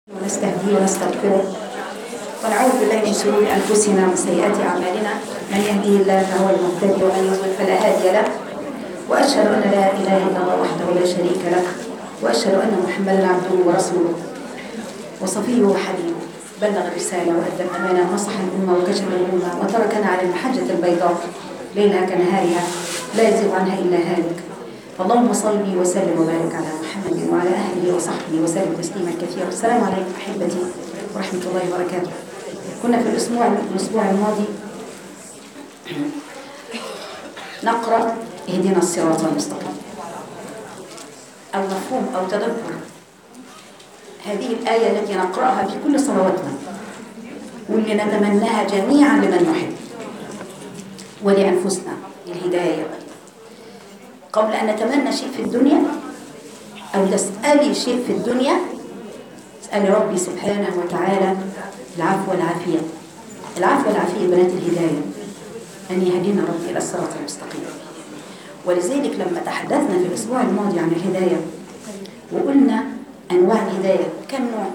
ونستهديه ونستغفره ونعوذ بالله من شرور انفسنا ومن سيئات اعمالنا من يهديه الله فهو المهتدي ومن يضلل فلا هادي له واشهد ان لا اله الا الله وحده لا شريك له واشهد ان محمدا عبده ورسوله وصفيه وحبيبه بلغ الرساله وادى الامانه ونصح الامه وكشف الامه وتركنا على المحجه البيضاء ليلها كنهارها لا يزيغ عنها الا هالك اللهم صل وسلم وبارك على محمد وعلى اهله وصحبه وسلم تسليما كثيرا السلام عليكم احبتي ورحمه الله وبركاته كنا في الاسبوع الاسبوع الماضي نقرا اهدنا الصراط المستقيم او مفهوم او تدبر هذه الايه التي نقراها في كل صلواتنا واللي نتمناها جميعا لمن نحب ولانفسنا الهدايه قبل أن نتمنى شيء في الدنيا أو تسألي شيء في الدنيا اسألي ربي سبحانه وتعالى العفو والعافية العفو والعافية بنات الهداية أن يهدينا ربي إلى الصراط المستقيم ولذلك لما تحدثنا في الأسبوع الماضي عن الهداية وقلنا أنواع الهداية كم نوع؟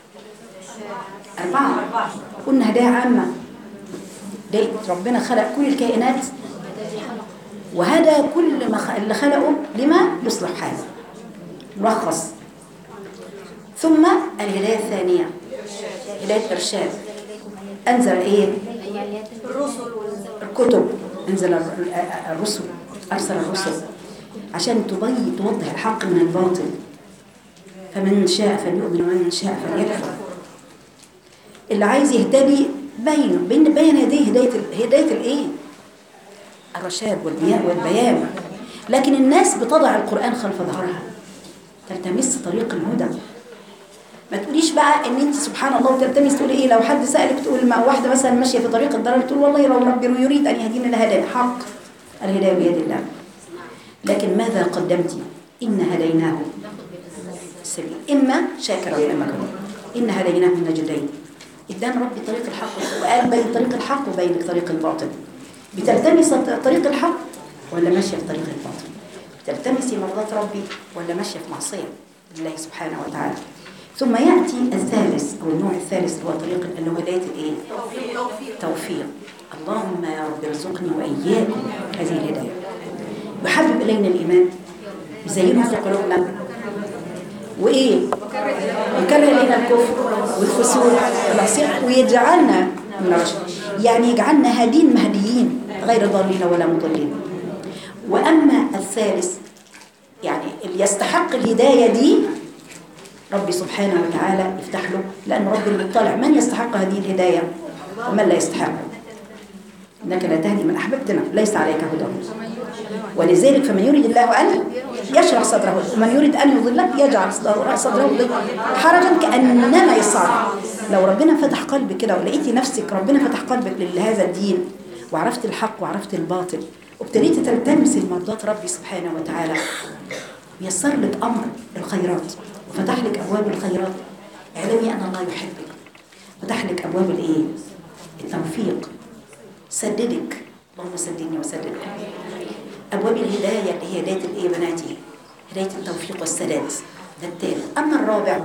أربعة قلنا هداية عامة ربنا خلق كل الكائنات وهذا كل ما اللي خلقه لما يصلح حاله ملخص ثم الهداية الثانية هداية إرشاد أنزل إيه الرسل الكتب أنزل الرسل أرسل الرسل عشان تبين توضح الحق من الباطل فمن شاء فليؤمن ومن شاء فليكفر اللي عايز يهتدي بين بين بين هذه هداية هداية الإيه الرشاد والبيان والبيان لكن الناس بتضع القرآن خلف ظهرها تلتمس طريق الهدى ما تقوليش بقى ان انت سبحان الله وتلتمس تقولي ايه لو حد سألك تقول ما واحدة مثلا ماشية في طريق الضلال تقول والله لو ربي يريد ان يهدينا لهدانا حق الهداية بيد الله لكن ماذا قدمت إن هديناه السبيل إما شاكرا وإما كفورا إن هديناه النجدين ادانا ربي طريق الحق وقال بين طريق الحق وبين طريق الباطل بتلتمس طريق الحق ولا ماشية في طريق الباطل بتلتمسي مرضات ربي ولا ماشية في معصية لله سبحانه وتعالى ثم يأتي الثالث أو النوع الثالث اللي هو طريق اللي هو هداية الإيه؟ توفيق اللهم يا رب ارزقني وإياكم هذه الهداية يحبب إلينا الإيمان يزينه في قلوبنا وإيه؟ يكره إلينا الكفر والفسوق والعصيان ويجعلنا من الرشد يعني يجعلنا هادين مهديين غير ضالين ولا مضلين وأما الثالث يعني اللي يستحق الهداية دي ربي سبحانه وتعالى يفتح له لأن ربي المطلع من يستحق هذه الهداية ومن لا يستحق إنك لا تهدي من أحببتنا ليس عليك هدى ولذلك فمن يريد الله أن يشرح صدره ومن يريد أن يضلك يجعل صدره حرجا كأنما يصعد لو ربنا فتح قلبك كده ولقيتي نفسك ربنا فتح قلبك لهذا الدين وعرفت الحق وعرفت الباطل وابتديتي تلتمسي مرضات ربي سبحانه وتعالى يسر لك أمر الخيرات وفتح لك أبواب الخيرات اعلمي أن الله يحبك فتح لك أبواب الإيه؟ التوفيق سددك اللهم سددني وسددكم أبواب الهداية اللي هي هداية الإيه بناتي هداية التوفيق والسداد ده الثالث أما الرابع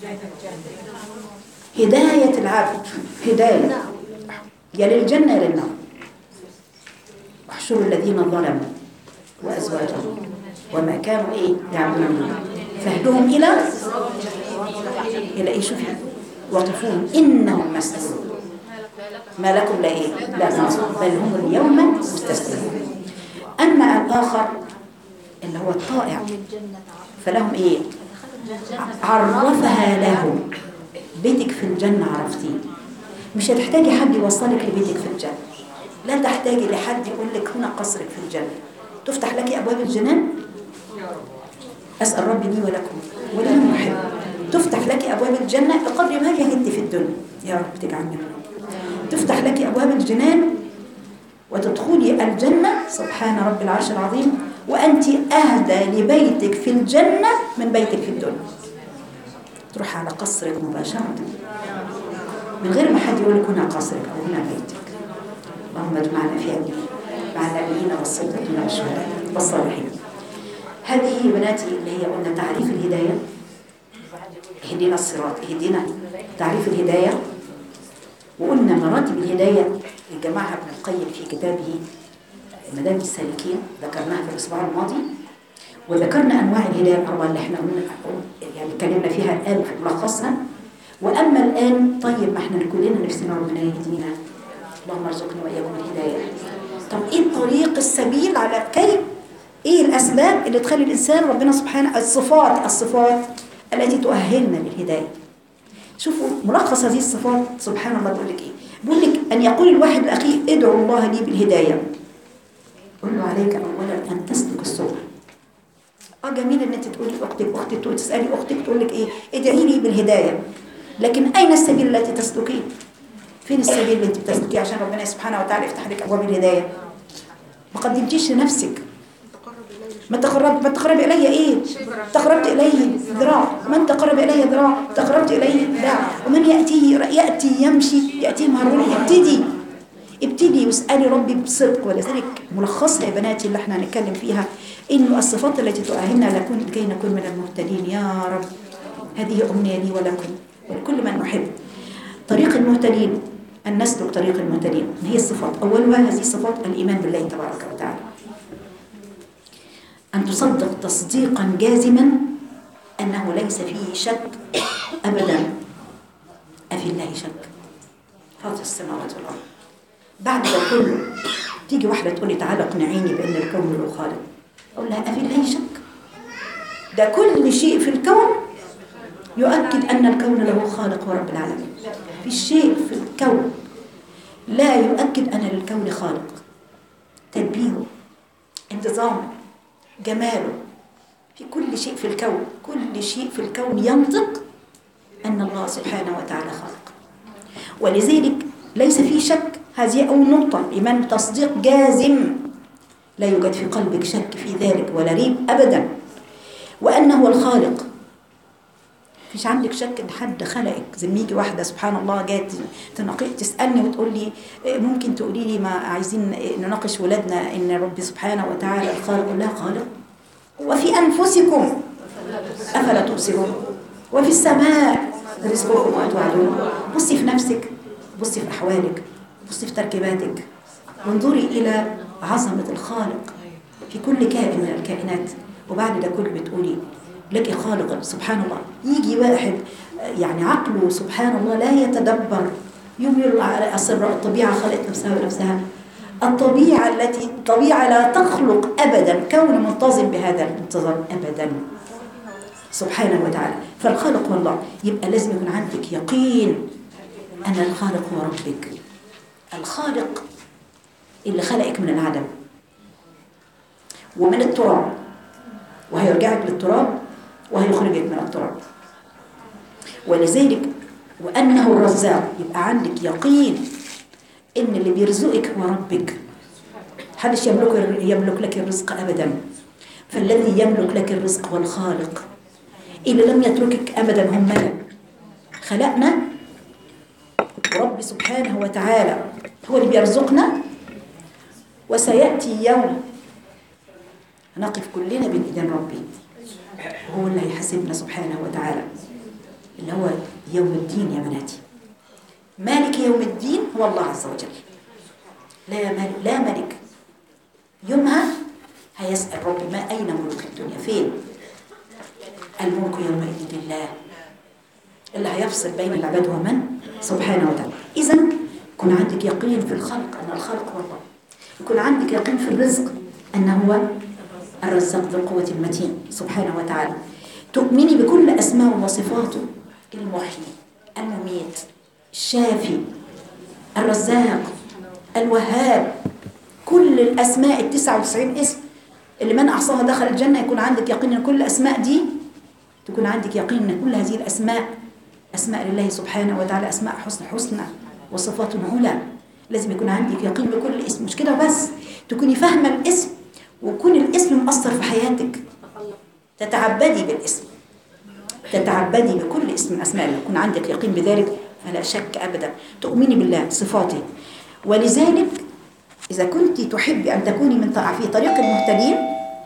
هداية العبد هداية يا للجنة يا للنار واحشروا الذين ظلموا وأزواجهم وما كانوا إيه يعبدون فاهدهم إلى إلى إيه شوفي وقفوهم إنهم مسؤولون ما لكم لا إيه لا ناصر بل هم اليوم مستسلمون أما الآخر اللي هو الطائع فلهم إيه عرفها لهم بيتك في الجنة عرفتيه مش هتحتاجي حد يوصلك لبيتك في الجنة لا تحتاجي لحد يقول لك هنا قصرك في الجنة تفتح لك أبواب الجنان أسأل ربي لي ولكم ولمن يحب تفتح لك أبواب الجنة بقدر ما جهدت في الدنيا يا رب تجعلنا تفتح لك أبواب الجنان وتدخلي الجنة سبحان رب العرش العظيم وأنت أهدى لبيتك في الجنة من بيتك في الدنيا تروح على قصرك مباشرة من غير ما حد يقول لك هنا قصرك أو هنا بيتك اللهم اجمعنا في أبني مع النبيين والصديقين والشهداء والصالحين هذه بناتي اللي هي قلنا تعريف الهداية اهدنا الصراط اهدنا تعريف الهداية وقلنا مراتب الهداية الجماعة ابن القيم في كتابه مدارج السالكين ذكرناها في الأسبوع الماضي وذكرنا أنواع الهداية الأربعة اللي احنا قلنا يعني اتكلمنا فيها الآن في ملخصها وأما الآن طيب ما احنا كلنا نفسنا ربنا يهدينا اللهم ارزقنا وإياكم الهداية طب إيه الطريق السبيل على كيف إيه الأسباب اللي تخلي الإنسان ربنا سبحانه الصفات الصفات التي تؤهلنا للهداية شوفوا ملخص هذه الصفات سبحان الله بيقول لك ايه بيقول لك ان يقول الواحد لاخيه ادعو الله لي بالهدايه قل له عليك اولا ان تسلك السبل اه جميل ان انت تقولي لاختك اختك تقول تسالي اختك تقول لك ايه ادعي لي بالهدايه لكن اين السبيل التي تسلكيه فين السبيل اللي انت بتسلكيه عشان ربنا سبحانه وتعالى يفتح لك ابواب الهدايه ما قدمتيش لنفسك ما تقرب ما تقرب الي ايه تقربت اليه ذراع من تقرب الي ذراع تقربت اليه ذراع ومن ياتي ياتي يمشي ياتي مهرول ابتدي ابتدي واسالي ربي بصدق ولذلك ملخصها يا بناتي اللي احنا هنتكلم فيها انه الصفات التي تؤهلنا لكن لكي نكون من المهتدين يا رب هذه امنيه لي ولكم ولكل من نحب طريق المهتدين ان نسلك طريق المهتدين هي الصفات اولها هذه الصفات الايمان بالله تبارك وتعالى أن تصدق تصديقا جازما أنه ليس فيه شك أبدا أفي الله شك فاطر السماوات والأرض بعد ده كله تيجي واحدة تقول لي تعالى اقنعيني بأن الكون له خالق أقول لها أفي الله شك ده كل شيء في الكون يؤكد أن الكون له خالق ورب العالمين في شيء في الكون لا يؤكد أن للكون خالق تدبيره انتظامه جماله في كل شيء في الكون كل شيء في الكون ينطق أن الله سبحانه وتعالى خالق ولذلك ليس في شك هذه أول نقطة إيمان تصديق جازم لا يوجد في قلبك شك في ذلك ولا ريب أبدا وأنه هو الخالق فيش عندك شك ان حد خلقك زي ما يجي واحده سبحان الله جات تناقش تسالني وتقول لي ممكن تقولي لي ما عايزين نناقش ولادنا ان ربي سبحانه وتعالى الخالق لا خالق وفي انفسكم افلا تبصرون وفي السماء رزقكم وما توعدون بصي في نفسك بصي في احوالك بصي في تركيباتك وانظري الى عظمه الخالق في كل كائن من الكائنات وبعد ده كله بتقولي لك خالق سبحان الله يجي واحد يعني عقله سبحان الله لا يتدبر يوم يقول على أسر الطبيعة خلقت نفسها بنفسها الطبيعة التي الطبيعة لا تخلق أبدا كون منتظم بهذا الانتظام أبدا سبحانه وتعالى فالخالق هو الله يبقى لازم يكون عندك يقين أن الخالق هو ربك الخالق اللي خلقك من العدم ومن التراب وهيرجعك للتراب وهيخرجك من التراب ولذلك وأنه الرزاق يبقى عندك يقين إن اللي بيرزقك هو ربك محدش يملك يملك لك الرزق أبدا فالذي يملك لك الرزق هو الخالق اللي لم يتركك أبدا هم ملك خلقنا رب سبحانه وتعالى هو اللي بيرزقنا وسيأتي يوم نقف كلنا بين ايدين ربي هو اللي هيحاسبنا سبحانه وتعالى اللي هو يوم الدين يا بناتي مالك يوم الدين هو الله عز وجل لا ملك لا ملك يومها هيسأل ربي ما أين ملوك الدنيا فين الملك يومئذ لله اللي هيفصل بين العباد ومن سبحانه وتعالى إذا يكون عندك يقين في الخلق أن الخلق هو الله يكون عندك يقين في الرزق أنه هو الرزاق ذو القوة المتين سبحانه وتعالى تؤمني بكل أسماء وصفاته المحيي المميت الشافي الرزاق الوهاب كل الأسماء التسعة وتسعين اسم اللي من أحصاها دخل الجنة يكون عندك يقين أن كل الأسماء دي تكون عندك يقين أن كل هذه الأسماء أسماء لله سبحانه وتعالى أسماء حسن حسنى وصفات علا لازم يكون عندك يقين بكل اسم مش كده بس تكوني فاهمة الاسم ويكون الاسم مؤثر في حياتك تتعبدي بالاسم تتعبدي بكل اسم من اسماء الله يكون عندك يقين بذلك فلا شك ابدا تؤمني بالله صفاته ولذلك اذا كنت تحبي ان تكوني من في طريق المهتدين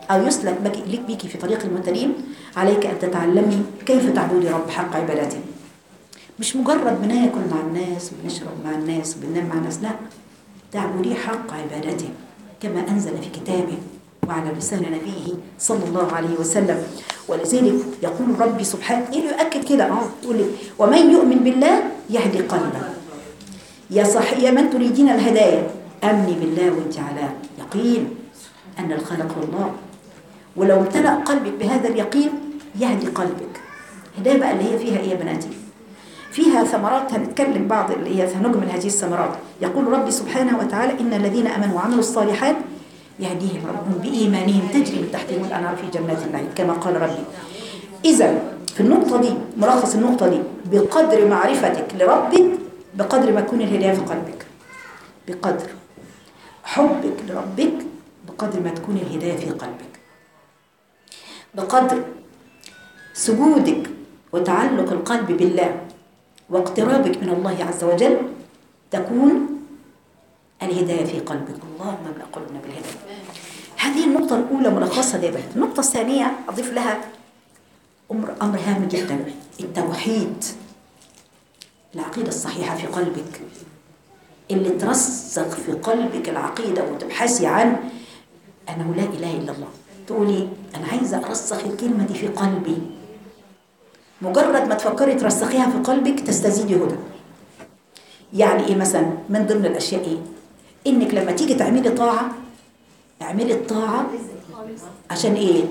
أو يسلك بك لك بك في طريق المهتدين عليك أن تتعلمي كيف تعبدي رب حق عبادته مش مجرد بناكل مع الناس وبنشرب مع الناس وبننام مع الناس لا تعبدي حق عبادته كما أنزل في كتابه وعلى لسان نبيه صلى الله عليه وسلم ولذلك يقول ربي سبحانه إيه يؤكد كده اه يقول لك ومن يؤمن بالله يهدي قلبه يا صح يا من تريدين الهدايا امني بالله وانت على يقين ان الخالق هو الله ولو امتلأ قلبك بهذا اليقين يهدي قلبك الهدايه بقى اللي هي فيها ايه يا بناتي فيها ثمرات هنتكلم بعض اللي هي هنجمل هذه الثمرات يقول ربي سبحانه وتعالى ان الذين امنوا وعملوا الصالحات يهديهم ربهم بايمانهم تجري من تحتهم الانهار في جنات النعيم كما قال ربي اذا في النقطه دي ملخص النقطه دي بقدر معرفتك لربك بقدر ما تكون الهدايه في قلبك بقدر حبك لربك بقدر ما تكون الهدايه في قلبك بقدر سجودك وتعلق القلب بالله واقترابك من الله عز وجل تكون الهداية في قلبك اللهم املأ قلوبنا بالهداية هذه النقطة الأولى ملخصة دي بقى النقطة الثانية أضيف لها أمر أمر هام جدا التوحيد العقيدة الصحيحة في قلبك اللي ترسخ في قلبك العقيدة وتبحثي عن أنه لا إله إلا الله تقولي أنا عايزة أرسخ الكلمة دي في قلبي مجرد ما تفكري ترسخيها في قلبك تستزيدي هدى يعني ايه مثلا من ضمن الاشياء ايه انك لما تيجي تعملي طاعه اعملي الطاعه عشان ايه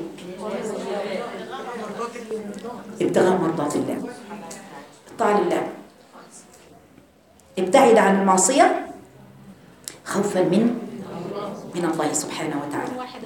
ابتغاء مرضات الله الطاعه لله ابتعد عن المعصيه خوفا من من الله سبحانه وتعالى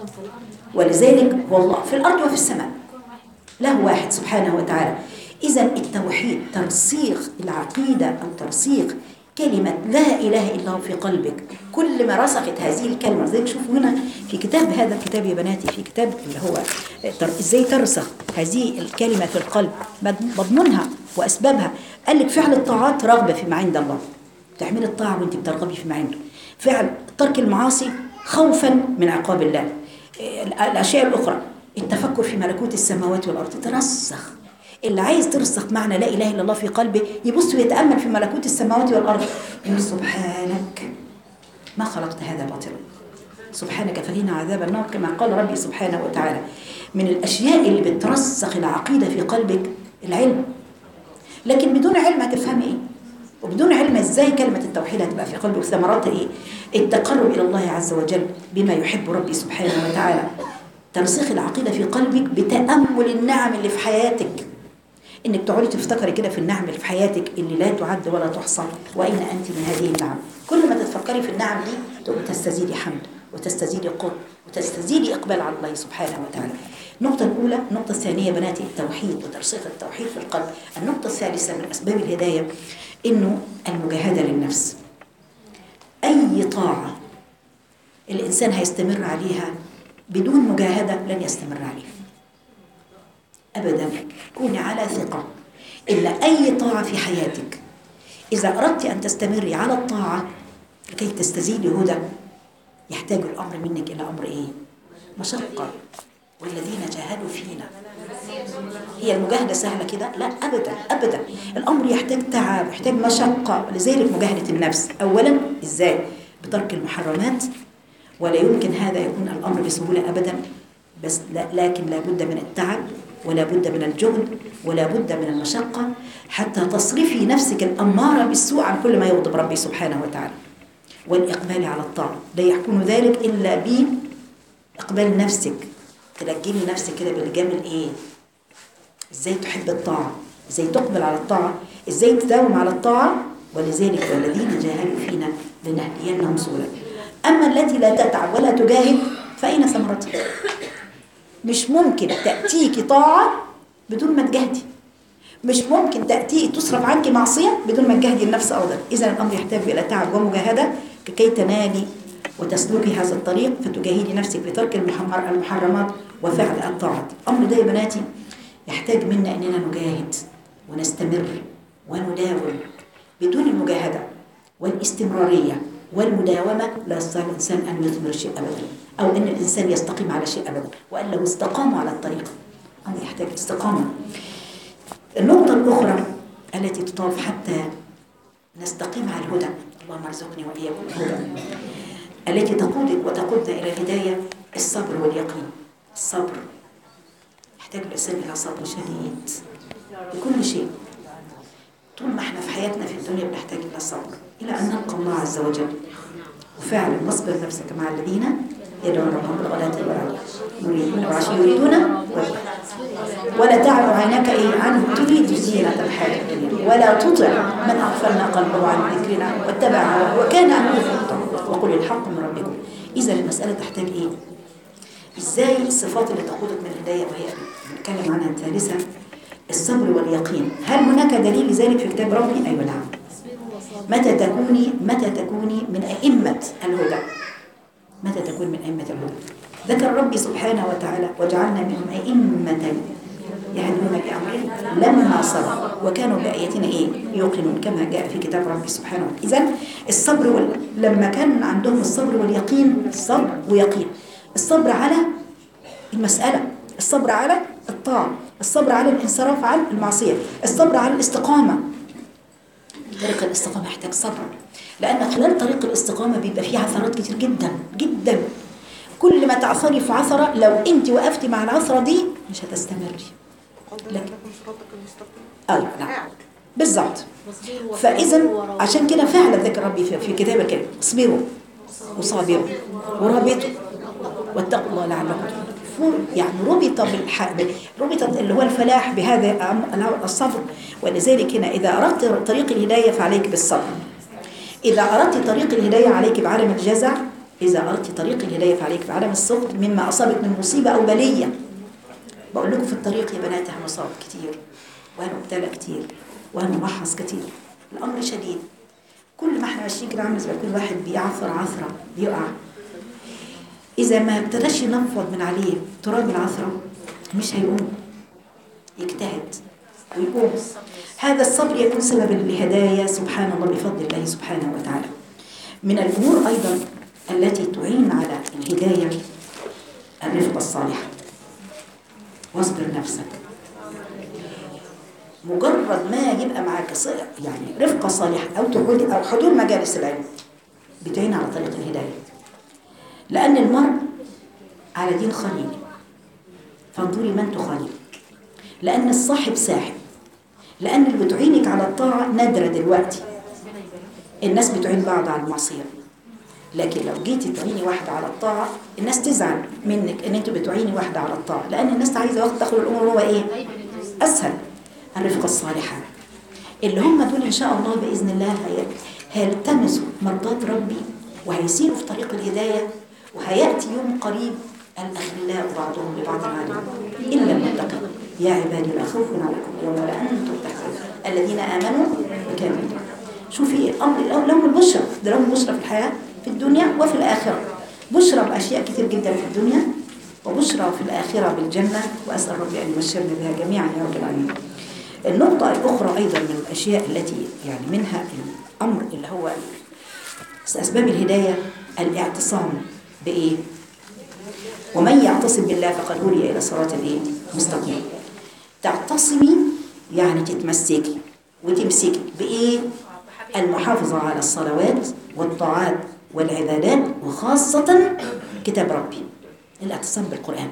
ولذلك والله في الارض وفي السماء له واحد سبحانه وتعالى إذا التوحيد ترسيخ العقيدة أو ترسيخ كلمة لا إله إلا الله في قلبك كل ما رسخت هذه الكلمة زي شوفوا هنا في كتاب هذا الكتاب يا بناتي في كتاب اللي هو تر... إزاي ترسخ هذه الكلمة في القلب مضمونها وأسبابها قال لك فعل الطاعات رغبة فيما عند الله تعمل الطاعة وانت بترغبي فيما عنده فعل ترك المعاصي خوفا من عقاب الله الأشياء الأخرى التفكر في ملكوت السماوات والأرض ترسخ اللي عايز ترسخ معنى لا إله إلا الله في قلبه يبص ويتأمل في ملكوت السماوات والأرض يقول سبحانك ما خلقت هذا باطلا سبحانك فقنا عذاب النار كما قال ربي سبحانه وتعالى من الأشياء اللي بترسخ العقيدة في قلبك العلم لكن بدون علم هتفهمي إيه وبدون علم ازاي كلمة التوحيد هتبقى في قلبك ثمراتها ايه التقرب الى الله عز وجل بما يحب ربي سبحانه وتعالى ترسيخ العقيدة في قلبك بتأمل النعم اللي في حياتك انك تقعدي تفتكري كده في النعم اللي في حياتك اللي لا تعد ولا تحصى واين انت من هذه النعم كل ما تتفكري في النعم دي تقومي تستزيدي حمد وتستزيدي قرب وتستزيدي اقبال على الله سبحانه وتعالى النقطة الأولى النقطة الثانية بناتي التوحيد وترسيخ التوحيد في القلب النقطة الثالثة من أسباب الهداية إنه المجاهدة للنفس أي طاعة الإنسان هيستمر عليها بدون مجاهدة لن يستمر عليها أبدا كوني على ثقة إلا أي طاعة في حياتك إذا أردت أن تستمري على الطاعة لكي تستزيدي هدى يحتاج الأمر منك إلى أمر إيه؟ مشقة والذين جاهدوا فينا هي المجاهدة سهلة كده؟ لا أبدا أبدا الأمر يحتاج تعب يحتاج مشقة لذلك مجاهدة النفس أولا إزاي؟ بترك المحرمات ولا يمكن هذا يكون الأمر بسهولة أبدا بس لا لكن لابد من التعب ولا بد من الجهد ولا بد من المشقة حتى تصرفي نفسك الأمارة بالسوء عن كل ما يغضب ربي سبحانه وتعالى والإقبال على الطاعة لا يكون ذلك إلا بإقبال نفسك تلجمي نفسك كده بالجمل إيه إزاي تحب الطاعة إزاي تقبل على الطاعة إزاي تداوم على الطاعة ولذلك والذين جاهدوا فينا لنهدينهم سبلا أما التي لا تتعب ولا تجاهد فأين ثمرتها مش ممكن تأتيك طاعة بدون ما تجاهدي مش ممكن تأتي تصرف عنك معصية بدون ما تجاهدي النفس أولا إذا الأمر يحتاج إلى تعب ومجاهدة كي تنالي وتسلكي هذا الطريق فتجاهدي نفسك بترك المحمر المحرمات وفعل الطاعات الأمر ده يا بناتي يحتاج منا أننا نجاهد ونستمر ونداوم بدون المجاهدة والاستمرارية والمداومة لا يستطيع الإنسان أن يثمر شيء أبدا أو أن الإنسان يستقيم على شيء أبدا وأن لو استقاموا على الطريق أمر يحتاج استقامة النقطة الأخرى التي تطاف حتى نستقيم على الهدى اللهم ارزقني وإياكم الهدى التي تقودك وتقودنا إلى الهداية الصبر واليقين الصبر يحتاج الإنسان إلى صبر شديد بكل شيء طول ما احنا في حياتنا في الدنيا بنحتاج إلى الصبر إلى أن نلقى الله عز وجل وفعلا واصبر نفسك مع الذين يدعون ربهم بالغداة والعشي يريدون العشي يريدون وجهه ولا تعد عينك ايه عنه تريد زينة الحياة الدنيا ولا تطع من أغفلنا قلبه عن ذكرنا واتبع هواه وكان أمره فرطا وقل الحق من ربكم إذا المسألة تحتاج إيه؟ إزاي الصفات اللي تقودك من الهداية وهي بنتكلم عنها الثالثة الصبر واليقين هل هناك دليل لذلك في كتاب ربي؟ أيوة نعم متى تكوني متى تكوني من أئمة الهدى متى تكون من أئمة الهدى ذكر ربي سبحانه وتعالى وجعلنا منهم أئمة يهدون بأمرنا لما صبروا وكانوا بآياتنا إيه يوقنون كما جاء في كتاب ربي سبحانه وتعالى إذن الصبر وال... لما كان عندهم الصبر واليقين صبر ويقين الصبر على المسألة الصبر على الطاعة الصبر على الانصراف عن المعصية الصبر على الاستقامة طريق الاستقامة يحتاج صبر لأن خلال طريق الاستقامة بيبقى فيه عثرات كتير جدا جدا كل ما تعثري في عثرة لو انت وقفتي مع العثرة دي مش هتستمري لكن ايوه نعم بالظبط فاذا عشان كده فعلا ذكر ربي في, في كتابه كده اصبروا وصابروا ورابطوا واتقوا الله لعلكم تفلحون يعني ربط بالح... ربط اللي هو الفلاح بهذا الصبر ولذلك هنا اذا اردت طريق الهدايه فعليك بالصبر اذا اردت طريق الهدايه عليك بعدم الجزع إذا أردت طريق الهداية فعليك بعدم السخط مما أصابك من مصيبة أو بلية بقول لكم في الطريق يا بنات هنصاب كتير وهنبتلى كتير وهنمحص كتير الأمر شديد كل ما احنا ماشيين كده عامل زي كل واحد بيعثر عثرة بيقع إذا ما ابتداش ينفض من عليه تراب العثرة مش هيقوم يجتهد ويقوم هذا الصبر يكون سببا للهداية سبحان الله بفضل الله سبحانه وتعالى من الأمور أيضا التي تعين على الهداية الرفقة الصالحة واصبر نفسك مجرد ما يبقى معك يعني رفقة صالحة أو تحضر أو حضور مجالس العلم بتعين على طريق الهداية لأن المرء على دين خليل فانظري من تخالي لأن الصاحب ساحب لأن اللي بتعينك على الطاعة نادرة دلوقتي الناس بتعين بعض على المعصية لكن لو جيتي تعيني واحدة على الطاعة الناس تزعل منك ان انت بتعيني واحدة على الطاعة لان الناس عايزة وقت تاخد الامور هو ايه اسهل الرفقة الصالحة اللي هم دول ان شاء الله باذن الله هيلتمسوا مرضات ربي وهيسيروا في طريق الهداية وهيأتي يوم قريب الأخلاء بعضهم لبعض عدو إلا المتقين يا عبادي لا خوف عليكم اليوم ولا أنتم تحزنون الذين آمنوا وكانوا شوفي الأمر لهم البشرى ده لهم البشرى في الحياة في الدنيا وفي الآخرة بشرى بأشياء كثير جدا في الدنيا وبشرى في الآخرة بالجنة وأسأل ربي أن يبشرنا بها جميعا يا رب العالمين النقطة الأخرى أيضا من الأشياء التي يعني منها الأمر اللي هو أسباب الهداية الاعتصام بإيه؟ ومن يعتصم بالله فقد هدي إلى صراط الإيه؟ مستقيم تعتصمي يعني تتمسكي وتمسكي بإيه؟ المحافظة على الصلوات والطاعات والعبادات وخاصة كتاب ربي الاعتصام بالقرآن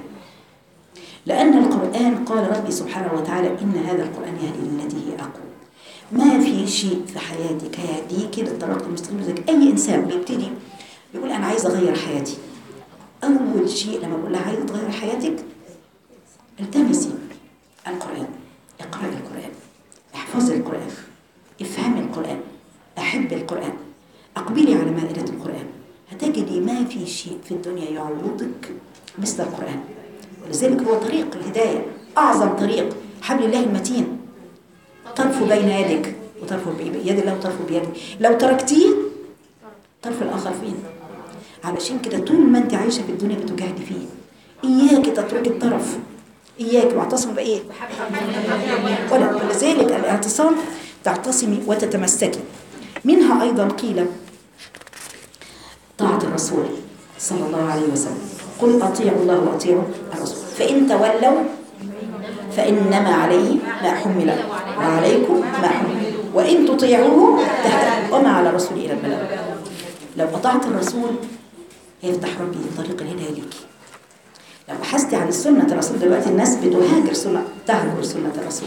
لأن القرآن قال ربي سبحانه وتعالى إن هذا القرآن يهدي للتي هي أقوى ما في شيء في حياتك هيهديك للطريق المستقيم أي إنسان بيبتدي بيقول أنا عايز أغير حياتي أول شيء لما بقول لها عايز تغير حياتك التمسي القرآن اقرأي القرآن احفظي القرآن افهمي القرآن أحب القرآن أقبلي على مائدة القرآن هتجدي ما في شيء في الدنيا يعوضك مثل القرآن ولذلك هو طريق الهداية أعظم طريق حبل الله المتين طرف بين يدك وطرف بيد الله وطرف بيدك لو تركتيه طرف الآخر فين علشان كده طول ما انت عايشة في الدنيا بتجاهدي فيه إياك تتركي الطرف إياك واعتصم بإيه ولذلك الاعتصام تعتصمي وتتمسكي منها أيضا قيل الرسول صلى الله عليه وسلم قل أطيعوا الله وأطيعوا الرسول فإن تولوا فإنما عليه ما حمل وعليكم ما حمل وإن تطيعوه تهتدوا وما على الرسول إلى البلاغ لو أطعت الرسول يفتح ربي طريق الهداية ليك لو بحثت عن سنة الرسول دلوقتي الناس بتهاجر سنة تهجر سنة الرسول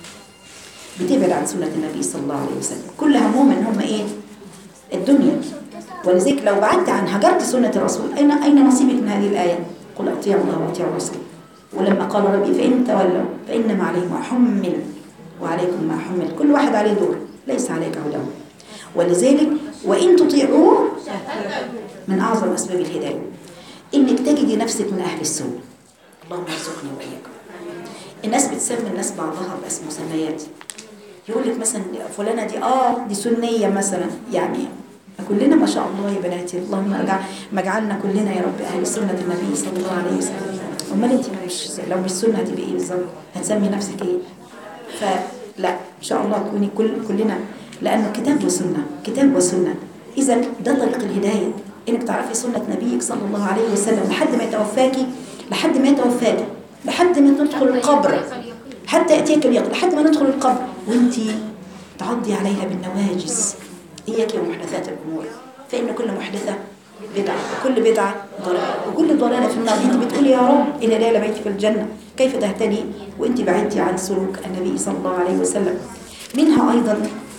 بتبعد عن سنة النبي صلى الله عليه وسلم كل همهم ان هم ايه الدنيا ولذلك لو بعدت عن هجرت سنة الرسول أين أين نصيبك من هذه الآية قل أطيعوا الله وأطيعوا الرسول ولما قال ربي فإن تولوا فإنما عليه ما حمل وعليكم ما حمل كل واحد عليه دور ليس عليك هداه ولذلك وإن تطيعوه من أعظم أسباب الهداية إنك تجدي نفسك من أهل السنة اللهم ارزقني وإياكم الناس بتسمي الناس بعضها باسم مسميات يقول لك مثلا فلانة دي آه دي سنية مثلا يعني كلنا ما شاء الله يا بناتي اللهم اجعل ما اجعلنا كلنا يا رب اهل سنه النبي صلى الله عليه وسلم امال انت مش لو مش سنه هتبقي ايه بالظبط هتسمي نفسك ايه فلا ان شاء الله تكوني كل كلنا لانه كتاب وسنه كتاب وسنه اذا ده طريق الهدايه انك تعرفي سنه نبيك صلى الله عليه وسلم لحد ما يتوفاكي لحد ما يتوفاكي لحد ما تدخل القبر حتى ياتيك اليقين لحد ما ندخل القبر وانت تعضي عليها بالنواجز إياك ومحدثات الأمور فإن كل محدثة بدعة وكل بدعة ضلالة وكل ضلالة في النار أنت بتقولي يا رب إن لا بيتي في الجنة كيف تهتدي وأنت بعدتي عن سلوك النبي صلى الله عليه وسلم منها أيضا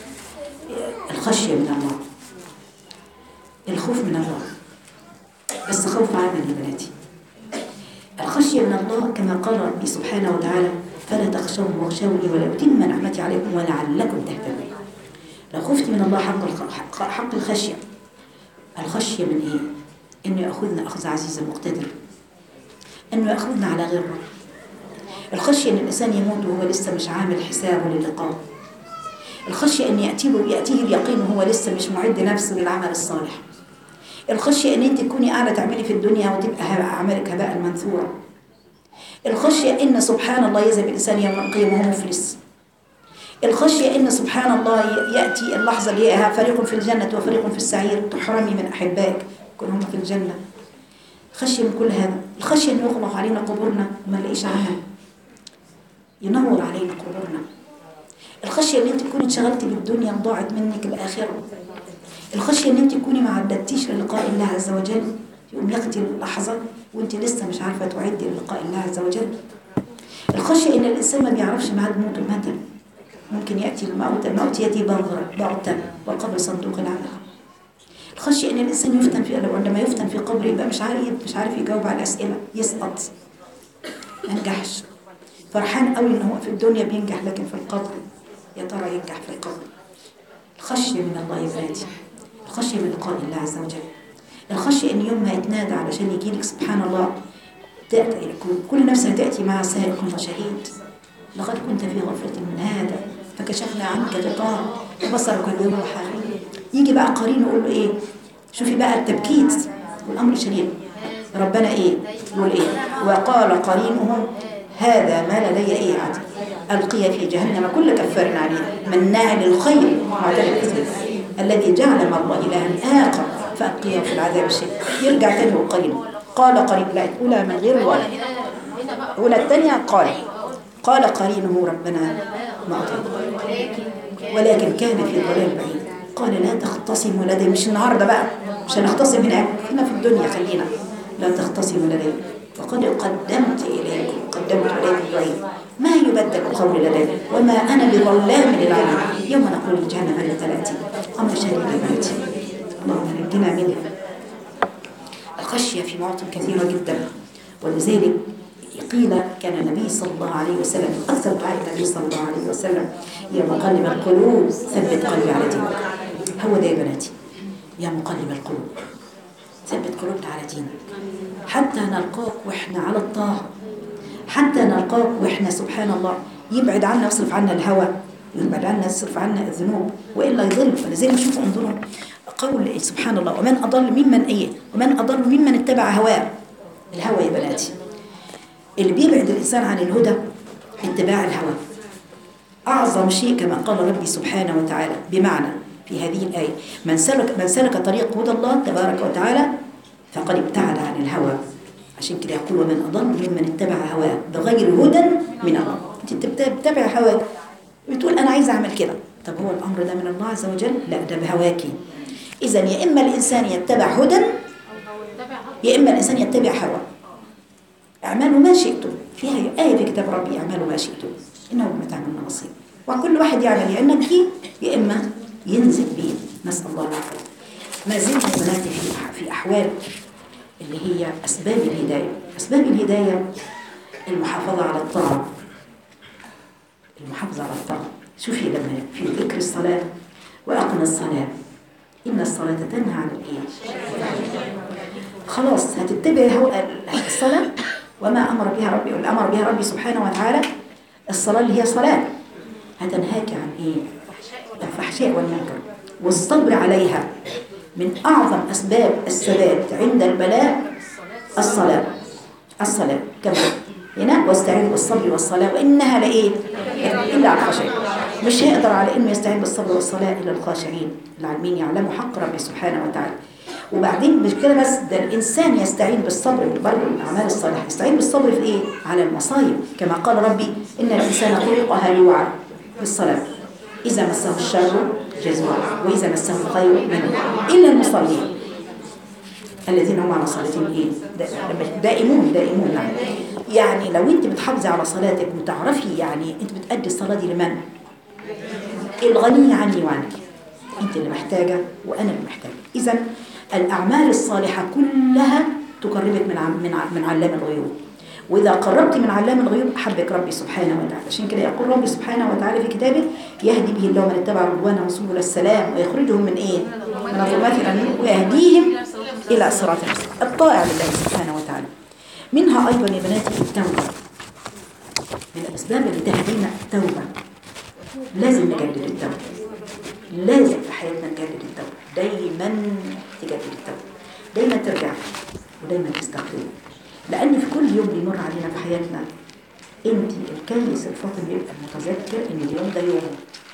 الخشية من الله الخوف من الله بس خوف عمل يا بناتي الخشية من الله كما قال ربي سبحانه وتعالى فلا تخشوهم واخشوني ولا أتم نعمتي عليكم ولعلكم تهتدون لو خفت من الله حق الخ- حق الخشية الخشية من إيه؟ إنه يأخذنا أخذ عزيز مقتدر إنه يأخذنا على غره الخشية إن الإنسان يموت وهو لسه مش عامل حسابه للقاء الخشية إن يأتيه يأتيه اليقين وهو لسه مش معد نفسه للعمل الصالح الخشية إن أنت تكوني قاعدة تعملي في الدنيا وتبقى هباء- أعمالك هباء منثورا الخشية إن سبحان الله يذهب الإنسان يوم القيامة وهو مفلس الخشية إن سبحان الله يأتي اللحظة اللي هي فريق في الجنة وفريق في السعير تحرمي من أحبائك كلهم في الجنة خشية من كل هذا الخشية إن يغلق علينا قبورنا وما نلاقيش عمل ينور علينا قبورنا الخشية إن أنت تكوني اتشغلتي بالدنيا وضاعت منك الآخرة الخشية إن أنت تكوني ما عدتيش للقاء الله عز وجل يقوم يأتي اللحظة وأنت لسه مش عارفة تعدي للقاء الله عز وجل الخشية إن الإنسان ما بيعرفش ميعاد موته متى ممكن يأتي الموت الموت يأتي بغرة بغتة والقبر صندوق العمل الخشية إن الإنسان يفتن في لو عندما يفتن في قبره يبقى مش عارف مش عارف يجاوب على الأسئلة يسقط ما ينجحش فرحان قوي إن هو في الدنيا بينجح لكن في القبر يا ترى ينجح في القبر الخشية من الله يا بناتي الخشية من لقاء الله عز وجل الخشية إن يوم ما يتنادى علشان يجيلك سبحان الله تأتي كل- كل نفس تأتي مع سائق وشهيد لقد كنت في غفلة من هذا فكشفنا عنك غطاء وبصرك اليوم حرير يجي بقى قرين يقول له ايه شوفي بقى التبكيت والامر شديد ربنا ايه يقول ايه وقال قرينهم هذا ما لدي ايه عدل القي في جهنم كل كفار عنيد مناع للخير معتد اثم الذي جعل مع الله الها اخر فالقيه في العذاب الشديد يرجع تاني هو قرين قال قرين لا الاولى من غير الولد الأولى الثانية قال قال قرينه ربنا ما أطيع ولكن كان في ضلال بعيد قال لا تختصموا لدي مش النهارده بقى مش هنختصم هنا هنا في الدنيا خلينا لا تختصموا لدي وقد قدمت إليكم قدمت إليكم بعيد ما يبدل القول لدي وما أنا بظلام للعبيد يوم نقول لجهنم هل تلاتي أمر شديد يا بناتي اللهم نجنا منها الخشية في مواطن كثيرة جدا ولذلك قيل كان النبي صلى الله عليه وسلم أكثر دعاء النبي صلى الله عليه وسلم يا مقلب القلوب ثبت قلبي على دينك هو ده يا بناتي يا مقلب القلوب ثبت قلوبنا على دينك حتى نلقاك واحنا على الطاعة حتى نلقاك واحنا سبحان الله يبعد عنا يصرف عنا الهوى يبعد عنا يصرف عنا الذنوب والا يضل فلذلك شوفوا انظروا قول سبحان الله ومن اضل ممن ايه ومن اضل ممن اتبع هواه الهوى يا بناتي اللي بيبعد الانسان عن الهدى اتباع الهوى اعظم شيء كما قال ربي سبحانه وتعالى بمعنى في هذه الايه من سلك من سلك طريق هدى الله تبارك وتعالى فقد ابتعد عن الهوى عشان كده يقول ومن أضل ممن اتبع هواه بغير هدى من الله انت بتتبع هواك بتقول أنا عايزة أعمل كده طب هو الأمر ده من الله عز وجل لا ده بهواكي إذا يا إما الإنسان يتبع هدى يا إما الإنسان يتبع هوى اعملوا ما شئتم فيها آية في كتاب ربي اعملوا ما شئتم إنه بما تعملون بصير وكل واحد يعمل يا إنك فيه يا إما ينزل به نسأل الله العافية ما زلنا يا بناتي في في أحوال اللي هي أسباب الهداية أسباب الهداية المحافظة على الطاعة المحافظة على الطاعة شوفي لما في ذكر الصلاة وأقم الصلاة إن الصلاة تنهى عن الإيه خلاص هتتبعي هو الصلاة وما أمر بها ربي واللي أمر بها ربي سبحانه وتعالى الصلاة اللي هي صلاة هتنهاك عن إيه الفحشاء والمنكر والصبر عليها من أعظم أسباب الثبات عند البلاء الصلاة الصلاة كما هنا واستعين بالصبر والصلاة وإنها لإيه إلا على الخاشعين مش هيقدر على إنه يستعين بالصبر والصلاة إلا الخاشعين العالمين يعلموا حق ربي سبحانه وتعالى وبعدين مش كده بس ده الإنسان يستعين بالصبر برضه الأعمال الصالحة يستعين بالصبر في إيه؟ على المصايب كما قال ربي إن الإنسان خلق هلوعا بالصلاة إذا مسه الشر جزوعا وإذا مسه الخير منه إلا المصلين الذين هم على صلاتهم إيه؟ دائمون دائمون نعم يعني لو أنت بتحافظي على صلاتك وتعرفي يعني أنت بتأدي الصلاة دي لمن؟ الغني عني وعنك أنت اللي محتاجة وأنا اللي محتاجة إذا الأعمال الصالحة كلها تقربك من من من علام الغيوب وإذا قربت من علام الغيوب أحبك ربي سبحانه وتعالى عشان كده يقول ربي سبحانه وتعالى في كتابه يهدي به الله من اتبع رضوانه سبل السلام ويخرجهم من إيه؟ من الظلمات إلى النور ويهديهم إلى صراط المستقيم الطائع لله سبحانه وتعالى منها أيضا يا بناتي التوبة من الأسباب اللي تهدينا التوبة لازم نجدد التوبة لازم في حياتنا نجدد التوبة دايما تجدد التوبة دايما ترجع ودايما تستغفر لأن في كل يوم بيمر علينا في حياتنا انت الكيس الفاطن بيبقى متذكر ان اليوم ده يوم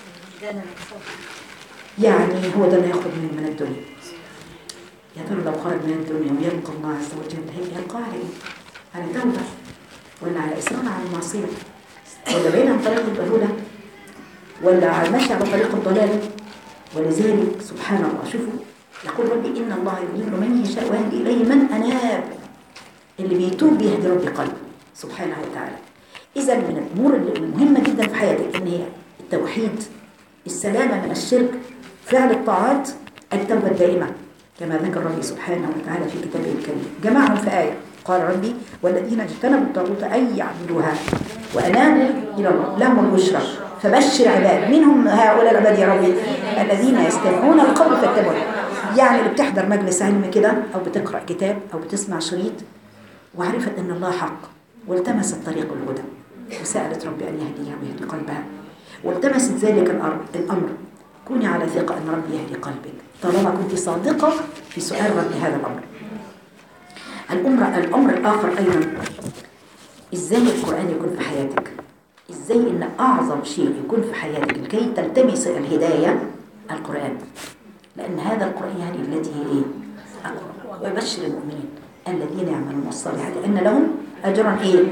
يعني هو ده اللي هياخد منه من الدنيا يا ترى لو خرج من الدنيا ويلقى الله عز وجل هيلقى على ايه؟ على توبة ولا على إصرار على المعصية ولا بعيد عن طريق الهدى ولا على ماشي على طريق الضلال ولذلك سبحان الله شوفوا يقول ربي إن الله يضل من يشاء ويهدي إليه من أناب اللي بيتوب بيهدي ربي قلبه سبحانه وتعالى إذا من الأمور المهمة جدا في حياتك إن هي التوحيد السلامة من الشرك فعل الطاعات التوبة الدائمة كما ذكر ربي سبحانه وتعالى في كتابه الكريم جمعهم في آية قال ربي والذين اجتنبوا الطاغوت أن يعبدوها وأنابوا إلى الله لهم البشرى فبشر عباد منهم هؤلاء العباد يا ربي الذين يستمعون القول فاتبعون يعني اللي بتحضر مجلس علم كده أو بتقرأ كتاب أو بتسمع شريط وعرفت أن الله حق والتمست طريق الهدى وسألت ربي أن يهديها ويهدي قلبها والتمست ذلك الأمر كوني على ثقة أن ربي يهدي قلبك طالما كنت صادقة في سؤال ربي هذا الأمر الأمر, الأمر الآخر أيضا إزاي القرآن يكون في حياتك إزاي إن أعظم شيء يكون في حياتك لكي تلتمس الهداية القرآن لأن هذا القرآن يعني التي هي إيه ويبشر المؤمنين الذين يعملون الصالحات أن لهم أجرا إيه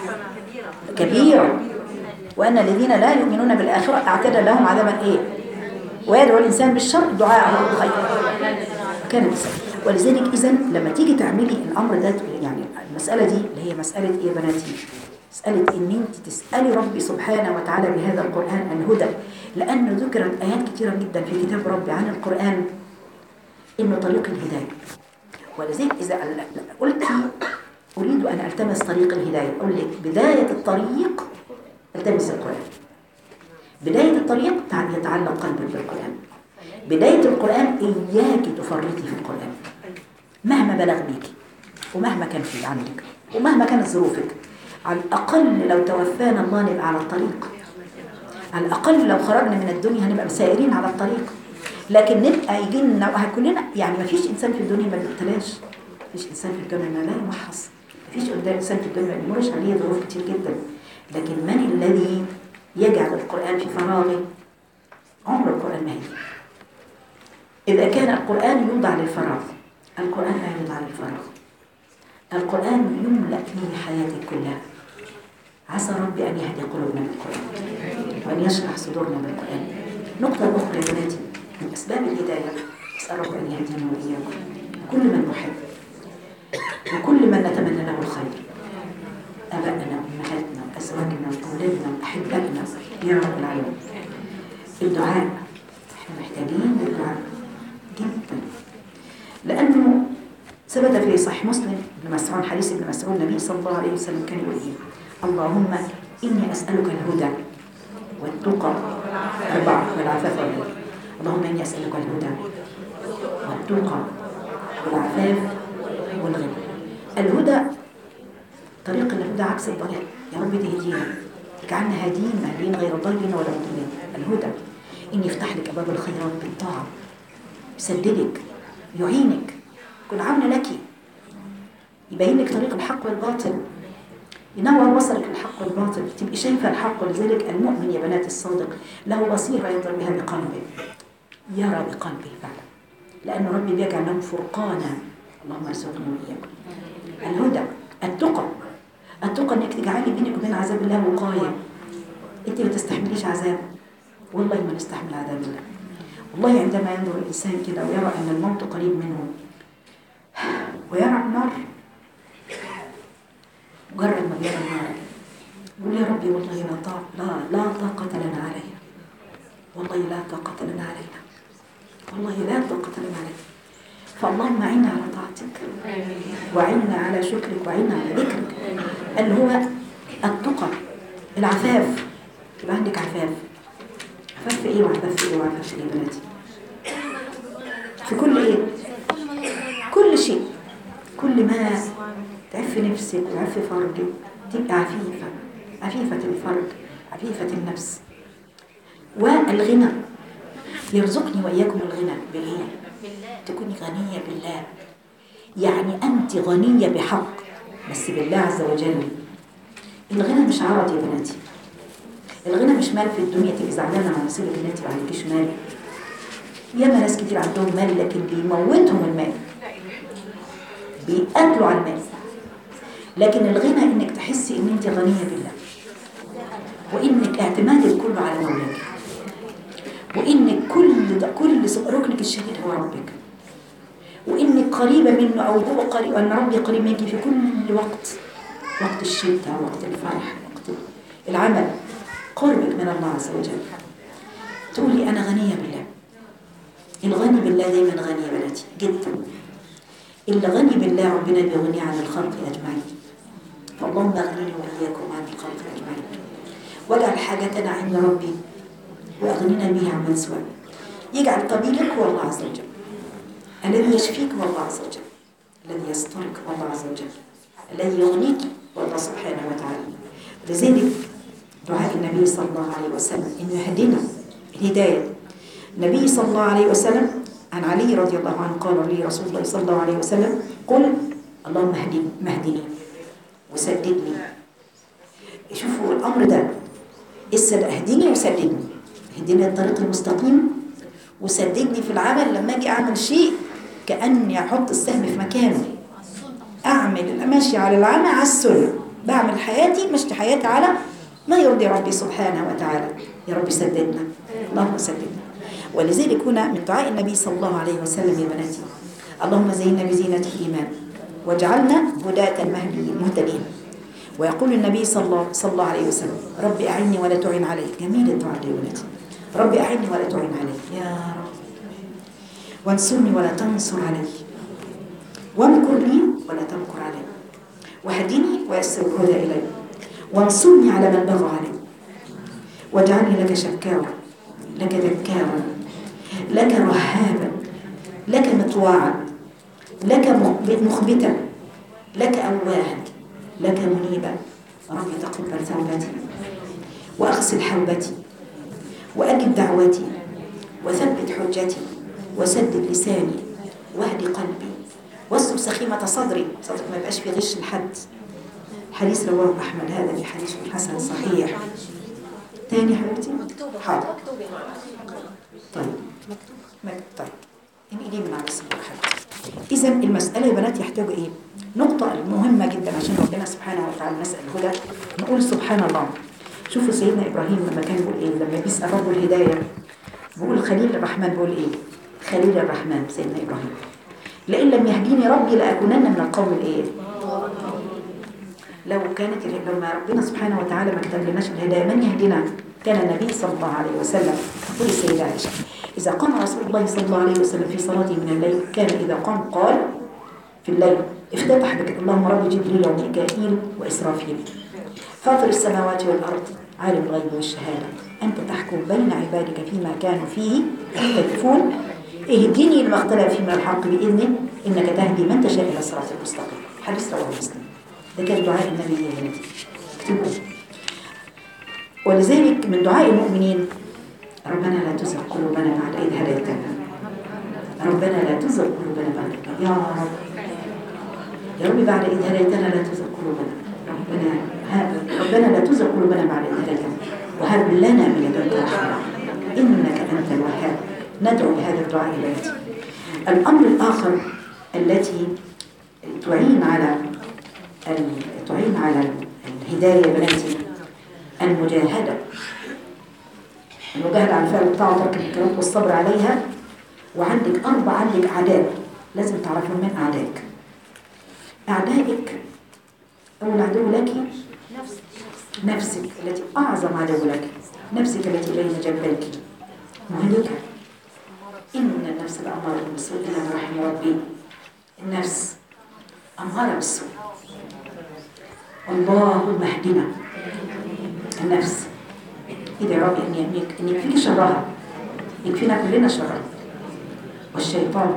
كبيرا وأن الذين لا يؤمنون بالآخرة أعتدى لهم عذابا إيه ويدعو الإنسان بالشر دعاءه بالخير كانت ولذلك إذا لما تيجي تعملي الأمر ده يعني المسألة دي اللي هي مسألة إيه بناتي مسألة إن أنت تسألي ربي سبحانه وتعالى بهذا القرآن الهدى لأنه ذكرت آيات كثيرة جدا في كتاب ربي عن القرآن إنه طريق الهداية ولذلك إذا قلت أريد أن ألتمس طريق الهداية أقول لك بداية الطريق التمس القرآن بداية الطريق يتعلق قلبك بالقرآن بداية القرآن إياك تفرطي في القرآن مهما بلغ بيك ومهما كان في عندك ومهما كانت ظروفك على الأقل لو توفانا الله نبقى على الطريق على الأقل لو خرجنا من الدنيا هنبقى مسائرين على الطريق لكن نبقى يجي لنا كلنا يعني ما فيش إنسان في الدنيا ما بيبتلاش ما فيش إنسان في الدنيا ما لا يمحص ما فيش قدام إنسان في الدنيا ما يمرش عليه ظروف كتير جدا لكن من الذي يجعل القرآن في فراغه عمر القرآن ما هي إذا كان القرآن يوضع للفراغ القرآن لا يضع للفراغ القرآن يملأ به حياتك كلها عسى ربي أن يهدي قلوبنا بالقرآن وأن يشرح صدورنا بالقرآن نقطة أخرى يا بناتي من أسباب الهداية أسأل ربي أن يهدينا وإياكم كل من نحب وكل من نتمنى له الخير أبائنا وأمهاتنا وأزواجنا وأولادنا وأحبائنا يا رب العالمين الدعاء احنا محتاجين للدعاء جدا لأنه ثبت في صحيح مسلم ابن مسعود حديث ابن مسعود النبي صلى الله عليه وسلم كان يقول ايه اللهم إني أسألك الهدى والتقى أربعة والعفاف والغنى اللهم إني أسألك الهدى والتقى والعفاف والغنى الهدى طريق الهدى عكس الضلال يا رب تهدينا اجعلنا هادين مهديين غير ضالين ولا مضلين الهدى إني يفتح لك أبواب الخيرات بالطاعة يسددك يعينك يكون عون لك يبين لك طريق الحق والباطل ينور بصرك الحق والباطل تبقي شايفه الحق ولذلك المؤمن يا بنات الصادق له بصيره ينظر بها بقلبه يرى بقلبه فعلا لأن ربي بيجعل لهم فرقانا اللهم ارزقنا وإياكم الهدى التقى التقى انك تجعلي بينك وبين عذاب الله وقايه انت ما تستحمليش عذاب والله ما نستحمل عذاب الله والله عندما ينظر الانسان كده ويرى ان الموت قريب منه ويرى النار مجرد ما يرى النار يقول يا ربي والله لا طاقة لا لا طاقة لنا عليها والله لا طاقة لنا عليها والله لا طاقة لنا عليها فاللهم أعنا على طاعتك وعنا على شكرك وعنا على ذكرك اللي هو التقى العفاف يبقى عندك عفاف عفاف في ايه وعفاف في ايه وعفاف في ايه يا بناتي في كل ايه كل شيء كل ما تعفي نفسك وعفي فرجك تبقى عفيفة عفيفة الفرج عفيفة النفس والغنى يرزقني وإياكم الغنى بالله تكوني غنية بالله يعني أنت غنية بحق بس بالله عز وجل الغنى مش عرض يا بناتي الغنى مش مال في الدنيا تبقي زعلانة على نصيبك ان انت ما عندكيش مال ياما ناس كتير عندهم مال لكن بيموتهم المال بيقتلوا على المال لكن الغنى انك تحسي ان انت غنية بالله وانك اعتمادك كله على مولاك وانك كل ده كل ركنك الشديد هو ربك وانك قريبة منه او هو قريب ان ربي قريب منك في كل وقت وقت الشدة وقت الفرح وقت العمل قربك من الله عز وجل تقولي انا غنية بالله الغني بالله دايما غني يا بناتي جدا اللي غني بالله ربنا بيغني عن الخلق اجمعين فاللهم اغنني واياكم عن الخلق اجمعين واجعل حاجتنا عند ربي واغننا به عن من سواه يجعل طبيبك هو الله عز وجل الذي يشفيك هو الله عز وجل الذي يسترك هو الله عز وجل الذي يغنيك هو الله سبحانه وتعالى لذلك دعاء النبي صلى الله عليه وسلم انه يهدينا الهدايه النبي صلى الله عليه وسلم عن علي رضي الله عنه قال لي رسول الله صلى الله عليه وسلم قل اللهم اهدني مهدني وسددني شوفوا الامر ده السد اهدني وسددني اهدني الطريق المستقيم وسددني في العمل لما اجي اعمل شيء كاني احط السهم في مكانه اعمل ماشي على العمل على السنه بعمل حياتي مشي حياتي على ما يرضي ربي سبحانه وتعالى يا رب سددنا اللهم سددنا ولذلك هنا من دعاء النبي صلى الله عليه وسلم يا بناتي اللهم زينا بزينة الإيمان واجعلنا هداة المهديين مهتدين ويقول النبي صلى الله, صلى الله عليه وسلم ربي أعني ولا تعن علي جميل الدعاء ده يا بناتي ربي أعني ولا تعن علي يا رب وانصرني ولا تنصر علي وامكر لي ولا تمكر علي واهدني ويسر الهدى إلي وانصرني على من بغى علي واجعلني لك شكاوى لك ذكارا لك رهابا لك مطواعا لك مخبتا لك أواها لك منيبا ربي تقبل توبتي وأغسل حوبتي وأجب دعوتي وثبت حجتي وسدد لساني واهدي قلبي واستر سخيمة صدري صدرك ما يبقاش في غش لحد حديث رواه أحمد هذا في حديث حسن صحيح تاني حبيبتي حاضر طيب مكتوب طيب انقلي من على الصدر حبيبتي إذا المسألة يا بنات يحتاج إيه؟ نقطة مهمة جدا عشان ربنا سبحانه وتعالى نسأل الهدى نقول سبحان الله شوفوا سيدنا إبراهيم لما كان بيقول إيه لما بيسأل ربه الهداية بيقول خليل الرحمن بيقول إيه؟ خليل الرحمن سيدنا إبراهيم لئن لم يهديني ربي لأكونن من القوم الإيه؟ لو كانت لما ربنا سبحانه وتعالى ما كتب لناش الهداية من يهدينا كان النبي صلى الله عليه وسلم تقول السيدة عائشة إذا قام رسول الله صلى الله عليه وسلم في صلاته من الليل كان إذا قام قال في الليل افتتح بك اللهم رب جبريل وميكائيل وإسرافيل فاطر السماوات والأرض عالم الغيب والشهادة أنت تحكم بين عبادك فيما كانوا فيه يختلفون اهدني لما اختلف فيه من الحق بإذنك إنك تهدي من تشاء إلى الصراط المستقيم حديث رواه مسلم ده كان دعاء النبي يا بنتي اكتبوه ولذلك من دعاء المؤمنين ربنا لا تزغ قلوبنا بعد إذ هديتنا ربنا لا تزغ قلوبنا بعد إذ يا رب يا رب بعد إذ هديتنا لا تزغ قلوبنا ربنا ها- ربنا لا تزغ قلوبنا بعد إذ هديتنا وهب لنا من لدنك رحمة إنك أنت الوهاب ندعو بهذا الدعاء يا بنتي الأمر الآخر التي تعين على ال- تعين على الهداية يا بناتي المجاهدة المجاهدة على الفعل بتاعه ترك الكلام والصبر عليها وعندك أربع عندك أعداء لازم تعرفهم من أعدائك أعدائك أول عدو لك نفسك التي أعظم عدو لك نفسك التي بين جنبيك مهلكة إن النفس الأمارة بالسوء إلا ما رحم ربي النفس أمارة بالسوء اللهم اهدنا النفس إذا يا رب أن يكفيك أن يكفيك شرها يكفينا كلنا شرها والشيطان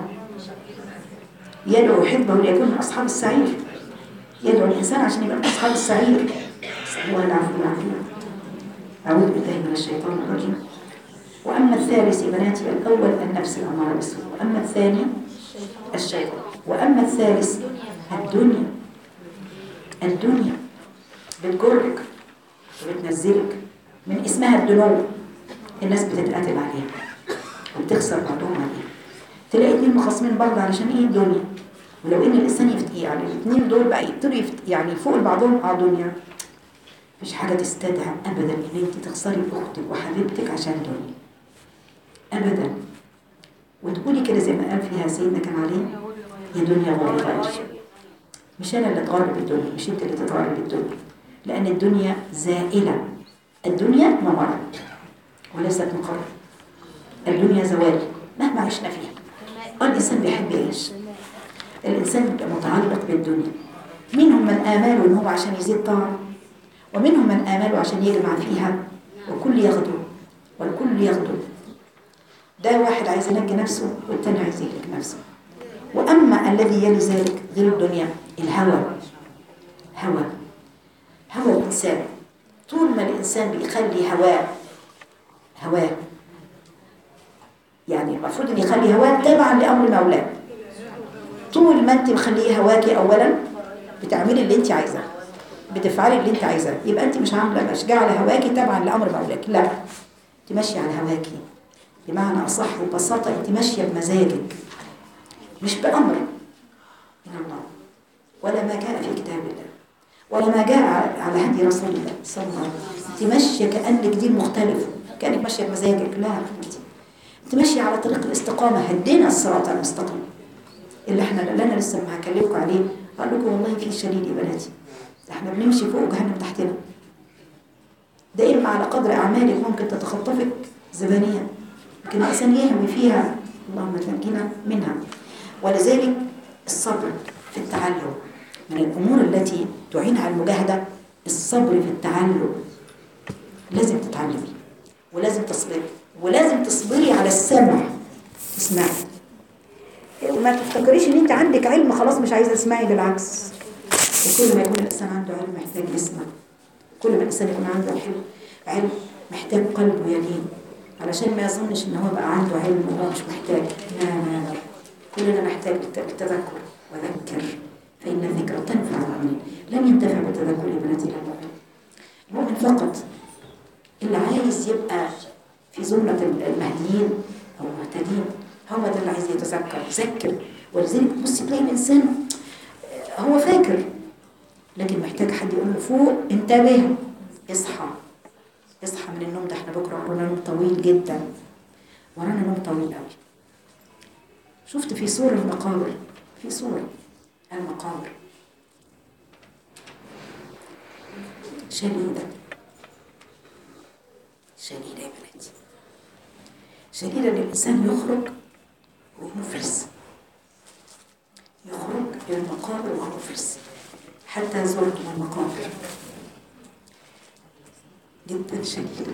يدعو حزبه ليكون من أصحاب السعير يدعو الإنسان عشان يبقى من أصحاب السعير نسأل الله العفو والعافية أعوذ بالله من الشيطان الرجيم وأما الثالث يا بناتي الأول النفس الأمارة بالسوء وأما الثاني الشيطان وأما الثالث الدنيا الدنيا بتجرك وبتنزلك من اسمها الدنو الناس بتتقاتل عليها وبتخسر بعضهم عليها تلاقي اتنين مخاصمين بعض علشان ايه الدنيا ولو ان الانسان يفت يعني الاثنين دول بقى يبتدوا يفت يعني يفوقوا لبعضهم اه دنيا مفيش حاجه تستدعي ابدا ان انت تخسري اختك وحبيبتك عشان دنيا ابدا وتقولي كده زي ما قال فيها سيدنا كان عليه يا دنيا غري غير مش انا اللي اتغرب بالدنيا مش انت اللي تتغرب بالدنيا لان الدنيا زائله الدنيا ممر وليست مقر الدنيا زوال مهما عشنا فيها الانسان بيحب يعيش الانسان بيبقى متعلق بالدنيا منهم من اماله ان هو عشان يزيد طاعه ومنهم من اماله عشان يجمع فيها والكل يغدو والكل يغدو ده واحد عايز ينجي نفسه والتاني عايز يهلك نفسه واما الذي يلي ذلك غير الدنيا الهوى هوى هوى الانسان طول ما الانسان بيخلي هواه هواه يعني المفروض ان يخلي هواه تبعا لامر مولاه طول ما انت مخليه هواكي اولا بتعملي اللي انت عايزاه بتفعلي اللي انت عايزاه يبقى انت مش عامله مش جاعله هواكي تبعا لامر مولاك لا انت ماشيه على هواكي بمعنى اصح وببساطه انت ماشيه بمزاجك مش بامر من الله ولا ما كان في كتاب الله ولا ما جاء على هدي رسول الله صلى الله عليه وسلم انت ماشيه كانك دين مختلف كانك ماشيه بمزاجك لا انت انت ماشيه على طريق الاستقامه هدينا الصراط المستقيم اللي احنا اللي انا لسه ما هكلمكم عليه قال لكم والله في شديد يا بناتي احنا بنمشي فوق جهنم تحتنا ده اما على قدر اعمالك ممكن تتخطفك زبانيا لكن الانسان يهوي فيها اللهم تنجينا منها ولذلك الصبر في التعلم من الامور التي تعين على المجاهده الصبر في التعلم لازم تتعلمي ولازم تصبري ولازم تصبري على السمع تسمعي وما تفتكريش ان انت عندك علم خلاص مش عايزه تسمعي بالعكس وكل ما يكون الانسان عنده علم محتاج يسمع كل ما الانسان يكون عنده علم علم محتاج قلبه يلين علشان ما يظنش ان هو بقى عنده علم وهو مش محتاج لا لا لا كلنا نحتاج للتذكر وذكر فإن الذكر تنفع المؤمنين لن ينتفع بالتذكر يا بناتي لا المؤمن المؤمن فقط اللي عايز يبقى في زمرة المهديين أو المهتدين هو ده اللي عايز يتذكر ذكر ولذلك بص تلاقي الانسان هو فاكر لكن محتاج حد يقول له فوق انتبه اصحى اصحى من النوم ده احنا بكره ورانا نوم طويل جدا ورانا نوم طويل قوي شفت في سور المقابر في سور المقابر شديدة شديدة يا بناتي شديدة ان الانسان يخرج وهو مفلس يخرج الى المقابر وهو مفلس حتى زرتم المقابر جدا شديدة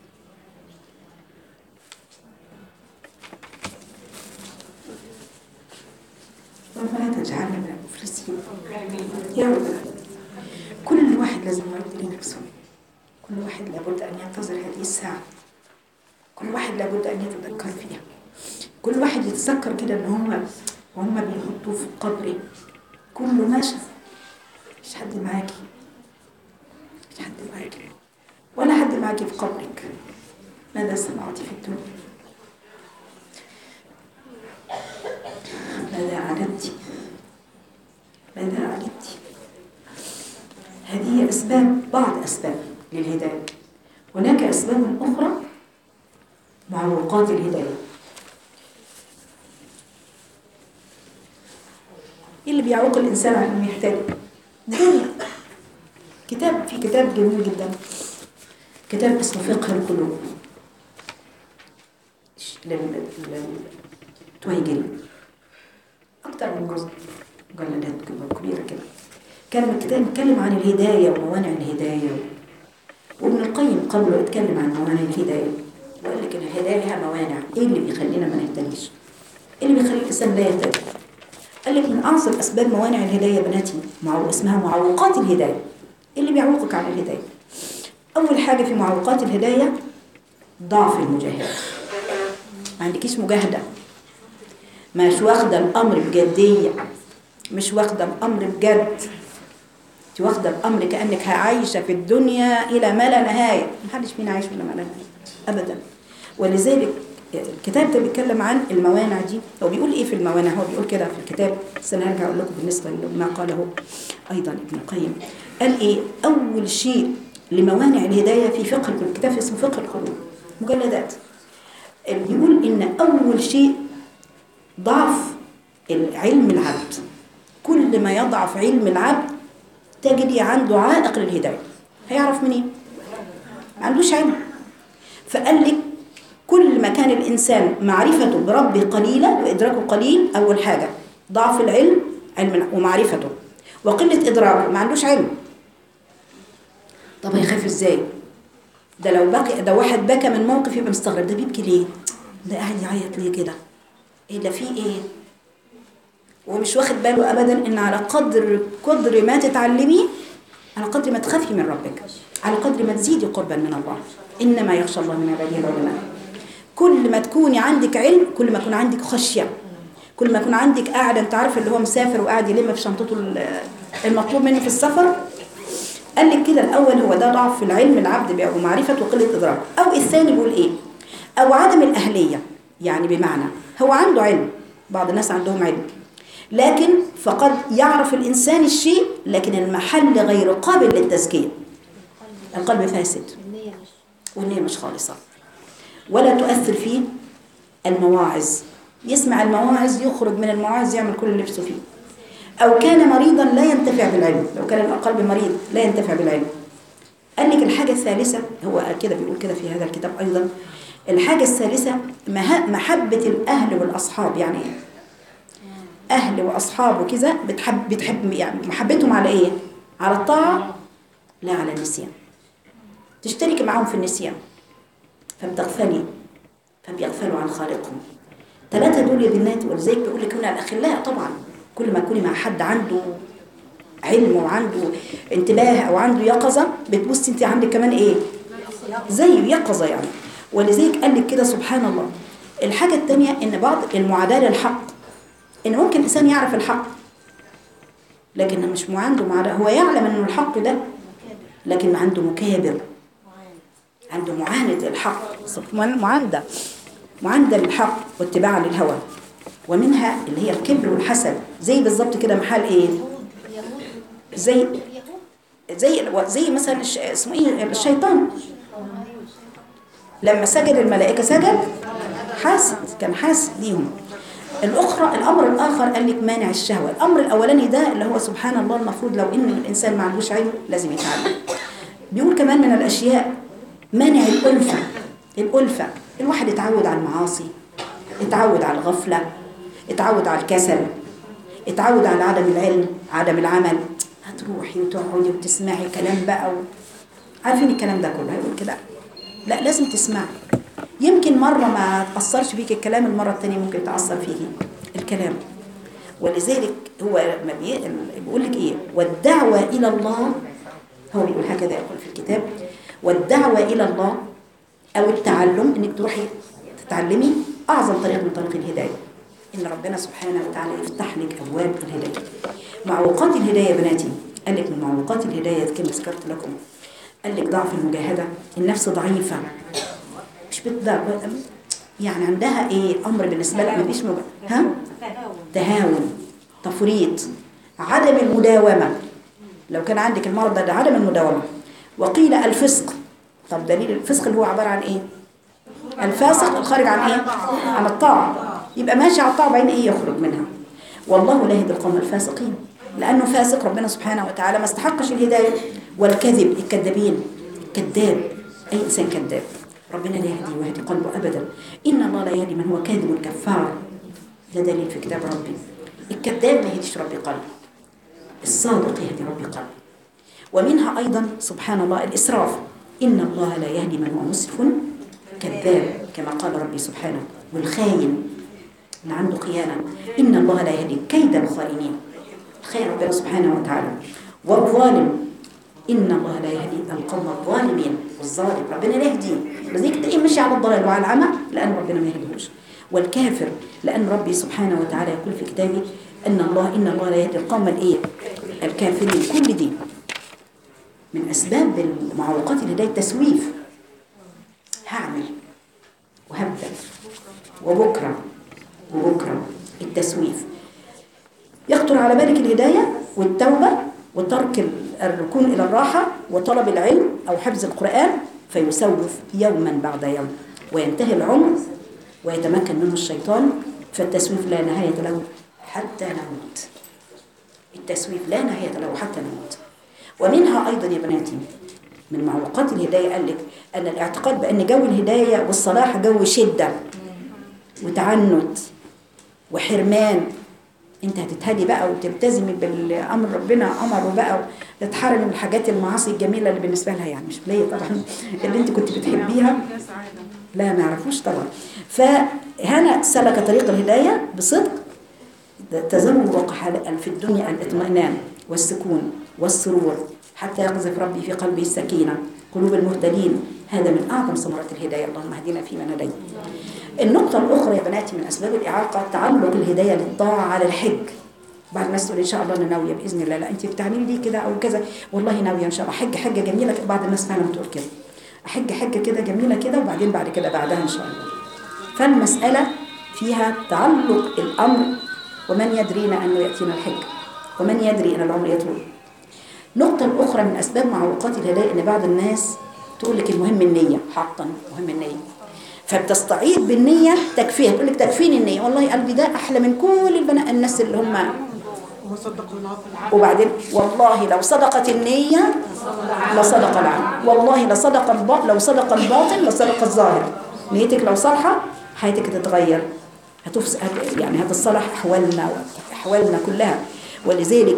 ربنا لا تجعلنا من المفلسين يا رب كل واحد لازم يرد لنفسه كل واحد لابد أن ينتظر هذه الساعة كل واحد لابد أن يتذكر فيها كل واحد يتذكر كده إن هم وهم بيحطوه في قبره كله ماشي مش حد معاكي مش حد معاكي ولا حد معاكي في قبرك ماذا صنعت في الدنيا ماذا عددت ماذا عددت هذه أسباب بعض أسباب للهداية هناك أسباب أخرى معوقات الهداية إيه اللي بيعوق الإنسان عن أنه يهتدي؟ الدنيا كتاب في كتاب جميل جدا كتاب اسمه فقه القلوب للتويجري أكتر من جزء مجلدات كبيرة كده كان الكتاب بيتكلم عن الهداية وموانع الهداية وابن القيم قبله اتكلم عن موانع الهداية وقال لك ان الهداية لها موانع ايه اللي بيخلينا ما نهتديش ايه اللي بيخلي الانسان لا يهتدي قال لك من اعظم اسباب موانع الهداية يا بناتي مع اسمها معوقات الهداية ايه اللي بيعوقك عن الهداية اول حاجة في معوقات الهداية ضعف المجاهدة ما عندكيش مجاهدة مش واخدة الامر بجدية مش واخدة الامر بجد انت واخده الامر كانك عايشه في الدنيا الى ما لا نهايه محدش فينا عايش الى ما لا نهايه ابدا ولذلك الكتاب ده بيتكلم عن الموانع دي هو بيقول ايه في الموانع هو بيقول كده في الكتاب بس انا هرجع اقول لكم بالنسبه لما قاله ايضا ابن القيم قال ايه اول شيء لموانع الهدايه في فقه الكتاب اسمه فقه القلوب مجلدات بيقول ان اول شيء ضعف علم العبد كل ما يضعف علم العبد تجدي عنده عائق للهداية هيعرف منين؟ ما عندوش علم فقال لك كل ما كان الإنسان معرفته بربه قليلة وإدراكه قليل أول حاجة ضعف العلم علم ومعرفته وقلة إدراكه ما عندوش علم طب هيخاف إزاي؟ ده لو بقي ده واحد بكى من موقف يبقى مستغرب ده بيبكي ليه؟ ده قاعد يعيط ليه كده؟ ايه ده في ايه؟ ومش واخد باله ابدا ان على قدر قدر ما تتعلمي على قدر ما تخافي من ربك على قدر ما تزيدي قربا من الله انما يخشى الله من عباده العلماء كل ما تكوني عندك علم كل ما يكون عندك خشيه كل ما يكون عندك قاعده انت عارف اللي هو مسافر وقاعد يلم في شنطته المطلوب منه في السفر قال لك كده الاول هو ده ضعف في العلم العبد ومعرفه وقله ادراك او الثاني بيقول ايه او عدم الاهليه يعني بمعنى هو عنده علم بعض الناس عندهم علم لكن فقد يعرف الإنسان الشيء لكن المحل غير قابل للتزكية القلب فاسد والنية مش خالصة ولا تؤثر فيه المواعظ يسمع المواعظ يخرج من المواعظ يعمل كل اللي نفسه فيه أو كان مريضا لا ينتفع بالعلم لو كان القلب مريض لا ينتفع بالعلم قال لك الحاجة الثالثة هو كده بيقول كده في هذا الكتاب أيضا الحاجة الثالثة محبة الأهل والأصحاب يعني إيه؟ أهل وأصحاب وكذا بتحب بتحب يعني محبتهم على إيه؟ على الطاعة لا على النسيان تشترك معهم في النسيان فبتغفلي فبيغفلوا عن خالقهم ثلاثة دول يا بنات ولذلك بيقول لك هنا الأخلاء طبعا كل ما تكوني مع حد عنده علم وعنده انتباه أو عنده يقظة بتبصي أنت عندك كمان إيه؟ زيه يقظة يعني ولذلك قال لك كده سبحان الله الحاجة الثانية إن بعض المعاداة للحق إن ممكن إنسان يعرف الحق لكن مش عنده معاداة هو يعلم إنه الحق ده لكن عنده مكابر عنده معاند الحق معاندة وعند الحق واتباعا للهوى ومنها اللي هي الكبر والحسد زي بالظبط كده محل ايه زي زي زي مثلا الش- اسمه ايه الشيطان لما سجد الملائكة سجد حاسد كان حاسد ليهم الأخرى الأمر الآخر قال لك مانع الشهوة الأمر الأولاني ده اللي هو سبحان الله المفروض لو إن الإنسان ما عندوش علم لازم يتعلم بيقول كمان من الأشياء مانع الألفة الألفة الواحد يتعود على المعاصي اتعود على الغفلة اتعود على الكسل اتعود على عدم العلم عدم العمل هتروحي وتقعدي وتسمعي كلام بقى و... عارفين الكلام ده كله هيقول كده لا لازم تسمعي يمكن مرة ما تأثرش فيك الكلام المرة الثانية ممكن يتأثر فيكي الكلام ولذلك هو ما بي- بيقول لك ايه والدعوة إلى الله هو بيقول هكذا يقول في الكتاب والدعوة إلى الله أو التعلم إنك تروحي تتعلمي أعظم طريق من طريق الهداية إن ربنا سبحانه وتعالى يفتح لك أبواب الهداية معوقات الهداية يا بناتي قال لك من معوقات الهداية كما ذكرت لكم قال لك ضعف المجاهدة النفس ضعيفة مش بتضع يعني عندها ايه امر بالنسبه لها مفيش مب... ها تهاون تفريط عدم المداومه لو كان عندك المرض ده, ده عدم المداومه وقيل الفسق طب دليل الفسق اللي هو عباره عن ايه الفاسق الخارج عن ايه عن الطاعه يبقى ماشي على الطاعه بعدين ايه يخرج منها والله لا يهدي القوم الفاسقين لانه فاسق ربنا سبحانه وتعالى ما استحقش الهدايه والكذب الكذابين كذاب اي انسان كذاب ربنا لا يهدي ويهدي قلبه ابدا ان الله لا يهدي من هو كاذب كفار ده دليل في كتاب ربي الكذاب ما يهديش ربي قلبه الصادق يهدي ربي قلبه ومنها ايضا سبحان الله الاسراف ان الله لا يهدي من هو مسرف كذاب كما قال ربي سبحانه والخاين اللي عنده خيانه ان الله لا يهدي كيد الخائنين خير ربنا سبحانه وتعالى والظالم إن الله لا يهدي القوم الظالمين والظالم ربنا لا يهديه لذلك تلاقيه مشي على الضلال وعلى العمى لأن ربنا ما يهديهوش والكافر لأن ربي سبحانه وتعالى يقول في كتابه أن الله إن الله لا يهدي القوم الإيه الكافرين كل دي من أسباب معوقات الهداية التسويف هعمل وهبدأ وبكرة وبكرة التسويف يخطر على بالك الهداية والتوبة وترك الركون إلى الراحة وطلب العلم أو حفظ القرآن فيسوف يوما بعد يوم وينتهي العمر ويتمكن منه الشيطان فالتسويف لا نهاية له حتى نموت التسويف لا نهاية له حتى نموت ومنها أيضا يا بناتي من معوقات الهداية قال لك أن الاعتقاد بأن جو الهداية والصلاح جو شدة وتعنت وحرمان انت هتتهدي بقى وتلتزمي بالامر ربنا امره بقى وتتحرمي من الحاجات المعاصي الجميله اللي بالنسبه لها يعني مش ليا طبعا اللي انت كنت بتحبيها لا ما يعرفوش طبعا فهنا سلك طريق الهدايه بصدق تزوج وقع في الدنيا الاطمئنان والسكون والسرور حتى يقذف ربي في قلبه السكينه قلوب المهتدين هذا من اعظم ثمرات الهدايه اللهم اهدنا فيمن هديت النقطة الأخرى يا بناتي من أسباب الإعاقة تعلق الهداية للطاعة على الحج بعد الناس تقول إن شاء الله أنا ناوية بإذن الله لا أنت بتعملي دي كده أو كذا والله ناوية إن شاء الله حج حجة جميلة بعض الناس فعلا بتقول كده أحج حجة كده جميلة كده وبعدين بعد كده بعدها إن شاء الله فالمسألة فيها تعلق الأمر ومن يدرينا أنه يأتينا الحج ومن يدري أن العمر يطول نقطة الأخرى من أسباب معوقات الهداية أن بعض الناس تقول لك المهم النية حقا مهم النية فبتستعيد بالنية تكفيها تقول لك تكفيني النية والله قلبي ده أحلى من كل البنات الناس اللي هم وبعدين والله لو صدقت النية لصدق العمل والله لصدق الباطل لو صدق الباطن لصدق الظاهر نيتك لو صالحة حياتك تتغير هتفس يعني هتتصلح أحوالنا أحوالنا كلها ولذلك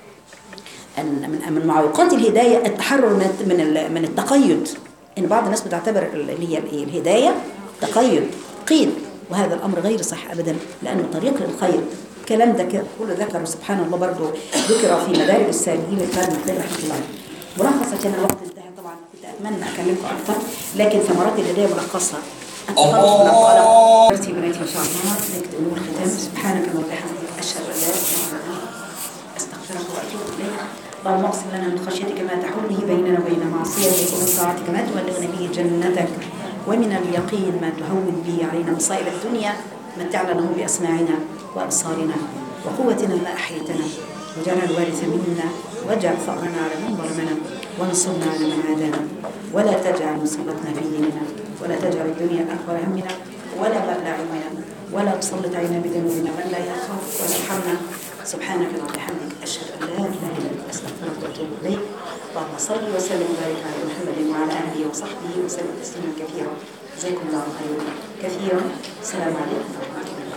من من معوقات الهداية التحرر من من التقيد ان بعض الناس بتعتبر اللي هي الايه الهدايه تقيد قيد وهذا الامر غير صح ابدا لانه طريق للخير الكلام ده كله ذكره سبحان الله برضه ذكر في مدارج السالكين للقرن الخير رحمه الله ملخص عشان الوقت انتهى طبعا كنت اتمنى اكلمكم اكثر لكن ثمرات الهدايه ملخصها التخلص من القلق بناتي بناتي ان شاء الله نكتب امور الختام سبحانك اللهم وبحمدك اشهد ان لا اله الا انت استغفرك واتوب اليك اللهم اقسم لنا من خشيتك ما تحول به بيننا وبين معصيتك ومن طاعتك ما تبلغنا به جنتك ومن اليقين ما تهون به علينا مصائب الدنيا متعنا له بأسماعنا وأبصارنا وقوتنا ما أحيتنا وجعل الوارث منا واجعل ثأرنا على من ظلمنا وانصرنا على من عادانا ولا تجعل مصيبتنا في ديننا ولا تجعل الدنيا أكبر همنا ولا مبلغ علمنا ولا تسلط علينا بذنوبنا من لا يخافك ولا يرحمنا سبحانك اللهم وبحمدك أشهد أن لا إله إلا أنت أستغفرك وأتوب إليك اللهم صل وسلم وبارك على محمد وعلى آله وصحبه وسلم تسليما كثيرا جزاكم الله خيرا كثيرا السلام عليكم ورحمة الله